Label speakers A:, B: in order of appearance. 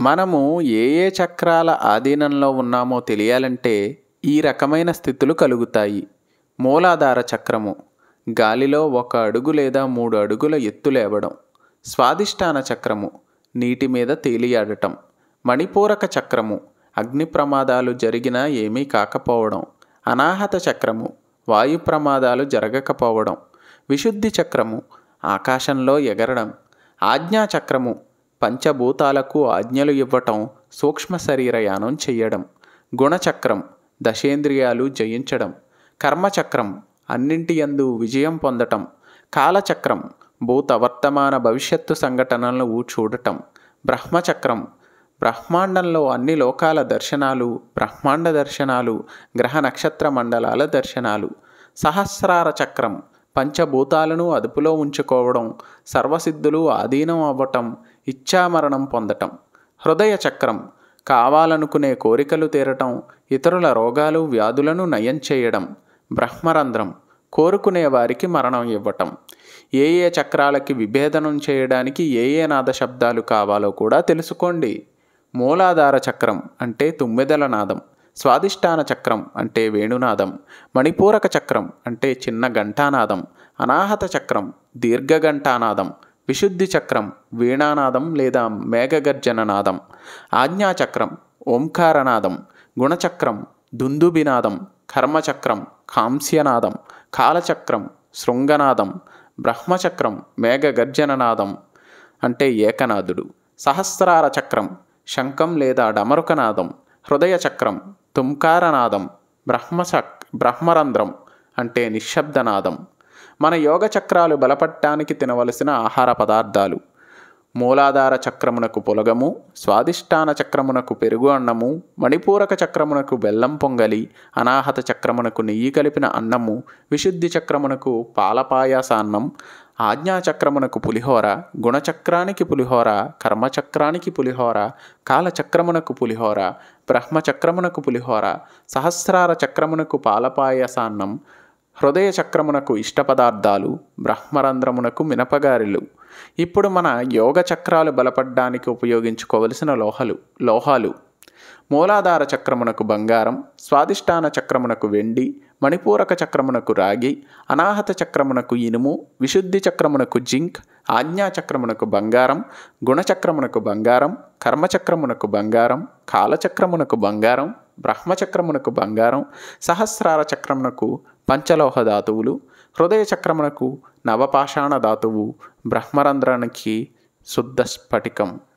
A: మనము ఏ ఏ చక్రాల ఆధీనంలో ఉన్నామో తెలియాలంటే ఈ రకమైన స్థితులు కలుగుతాయి మూలాధార చక్రము గాలిలో ఒక అడుగు లేదా మూడు అడుగుల ఎత్తు లేవడం స్వాదిష్టాన చక్రము నీటి మీద తేలియాడటం మణిపూరక చక్రము అగ్ని ప్రమాదాలు జరిగినా ఏమీ కాకపోవడం అనాహత చక్రము వాయు ప్రమాదాలు జరగకపోవడం విశుద్ధి చక్రము ఆకాశంలో ఎగరడం ఆజ్ఞా చక్రము పంచభూతాలకు ఆజ్ఞలు ఇవ్వటం సూక్ష్మ శరీరయానం చెయ్యడం గుణచక్రం దశేంద్రియాలు జయించడం కర్మచక్రం అన్నింటి యందు విజయం పొందటం కాలచక్రం భూత వర్తమాన భవిష్యత్తు సంఘటనలను చూడటం బ్రహ్మచక్రం బ్రహ్మాండంలో అన్ని లోకాల దర్శనాలు బ్రహ్మాండ దర్శనాలు గ్రహ నక్షత్ర మండలాల దర్శనాలు సహస్రార చక్రం పంచభూతాలను అదుపులో ఉంచుకోవడం సర్వసిద్ధులు ఆధీనం అవ్వటం ఇచ్ఛామరణం పొందటం హృదయ చక్రం కావాలనుకునే కోరికలు తీరటం ఇతరుల రోగాలు వ్యాధులను నయం చేయడం బ్రహ్మరంధ్రం కోరుకునే వారికి మరణం ఇవ్వటం ఏ ఏ చక్రాలకి విభేదనం చేయడానికి ఏ ఏ నాద శబ్దాలు కావాలో కూడా తెలుసుకోండి మూలాధార చక్రం అంటే తుమ్మెదల నాదం స్వాదిష్టాన చక్రం అంటే వేణునాదం మణిపూరక చక్రం అంటే చిన్న ఘంటానాదం అనాహత చక్రం దీర్ఘఘంటానాదం విశుద్ధి చక్రం వీణానాదం లేదా మేఘగర్జన నాదం ఆజ్ఞాచక్రం ఓంకారనాదం గుణచక్రం దుందుబినాదం కర్మచక్రం కాంస్యనాదం కాలచక్రం శృంగనాదం బ్రహ్మచక్రం మేఘగర్జననాదం అంటే ఏకనాథుడు సహస్రార చక్రం శంఖం లేదా డమరుకనాదం హృదయ చక్రం తుంకారనాదం బ్రహ్మచక్ బ్రహ్మరంధ్రం అంటే నిశ్శబ్దనాదం మన యోగ చక్రాలు బలపడటానికి తినవలసిన ఆహార పదార్థాలు మూలాధార చక్రమునకు పొలగము స్వాదిష్టాన చక్రమునకు పెరుగు అన్నము మణిపూరక చక్రమునకు బెల్లం పొంగలి అనాహత చక్రమునకు నెయ్యి కలిపిన అన్నము విశుద్ధి చక్రమునకు పాలపాయాస అన్నం ఆజ్ఞాచక్రమునకు పులిహోర గుణచక్రానికి పులిహోర కర్మచక్రానికి పులిహోర కాలచక్రమునకు పులిహోర బ్రహ్మచక్రమునకు పులిహోర సహస్రార చక్రమునకు పాలపాయసాన్నం హృదయ చక్రమునకు ఇష్ట పదార్థాలు బ్రహ్మరంధ్రమునకు మినపగారెలు ఇప్పుడు మన యోగ చక్రాలు బలపడ్డానికి ఉపయోగించుకోవలసిన లోహలు లోహాలు మూలాధార చక్రమునకు బంగారం స్వాదిష్టాన చక్రమునకు వెండి మణిపూరక చక్రమునకు రాగి అనాహత చక్రమునకు ఇనుము విశుద్ధి చక్రమునకు జింక్ ఆజ్ఞా చక్రమునకు బంగారం గుణచక్రమునకు బంగారం కర్మచక్రమునకు బంగారం కాలచక్రమునకు బంగారం బ్రహ్మచక్రమునకు బంగారం సహస్రార చక్రమునకు పంచలోహ ధాతువులు హృదయ చక్రమునకు నవపాషాణ ధాతువు బ్రహ్మరంధ్రానికి శుద్ధ స్ఫటికం